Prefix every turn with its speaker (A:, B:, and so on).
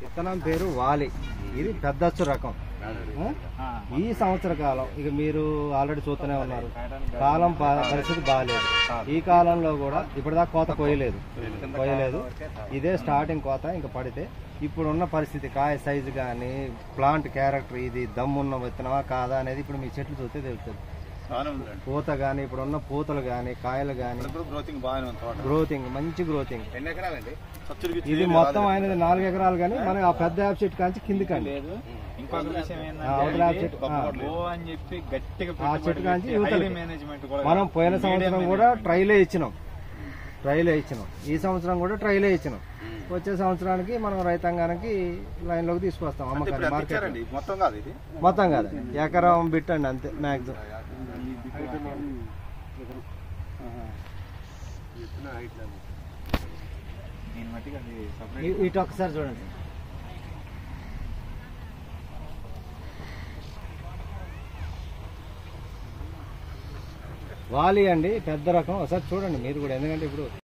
A: విత్తనం పేరు వాలి ఇది పెద్దచ్చు రకం ఆ? ఈ సంవత్సర కాలం ఇక మీరు ఆల్రెడీ చూస్తూనే ఉన్నారు కాలం ప- పరిస్థితి బాగాలేదు ఈ కాలంలో కూడా ఇప్పటిదాకా కోత కోయలేదు కోయలేదు ఇదే స్టార్టింగ్ కోత ఇంకా పడితే ఇప్పుడున్న పరిస్థితి కాయ సైజు కానీ ప్లాంట్ క్యారెక్టర్ ఇది దమ్మున్న విత్తనమా కాదా అనేది ఇప్పుడు మీ చెట్లు చూస్తే తెలుస్తుంది
B: బాగానే ఉందండి
A: పూత కానీ ఇప్పుడున్న పూతలు కానీ కాయలు కానీ
B: ఇప్పుడు గ్రోతింగ్ బాగానే ఉంది తోట
A: గ్రోతింగ్ మంచి గ్రోతింగ్
B: ఎన్ని ఎకరాలండి సబ్సిడీకి ఇచ్చి
A: ఇది మొత్తం ఆయనది నాలుగు ఎకరాలు కానీ మనకి ఆ పెద్ద యాప్ చెట్టు కాంచి కిందికండి
C: లేదు ఇంకొక విషయం
A: ఆ, అవతల యాప్ చెట్టు ఆ.
C: ఏంటంటే ఓ అని చెప్పి గట్టిగా
A: ఆ చెట్టు కాంచి
C: పెట్టుబడి
A: యువతలకి.
C: పెట్టి మేనేజ్మెంట్ కూడా
A: మనం పోయిన
C: మీడియం
A: సంవత్సరం
C: మేనేజ్మెంట్.
A: కూడా ట్రైలే ఇచ్చినాం ట్రైలే ఇచ్చినాం ఈ సంవత్సరం కూడా ట్రైలే ఇచ్చినాం వచ్చే సంవత్సరానికి మనం రైతాంగానికి లైన్ లోకి తీసుకొస్తాం
B: అంటే ఇప్పుడు
A: అమ్మకాన్ని
B: ఎంత
A: మార్కెట్
B: ఇచ్చారండి మొత్తం కాదు ఇది
A: మొత్తం కాదు ఎకరం బిట్టండి అంతే మ్యాక్సిమం
C: దీని మట్టికి అది separate
A: ఇటు ఒకసారి చూడండి వాలి అండి పెద్ద రకం ఒకసారి చూడండి మీరు కూడా ఎందుకంటే ఇప్పుడు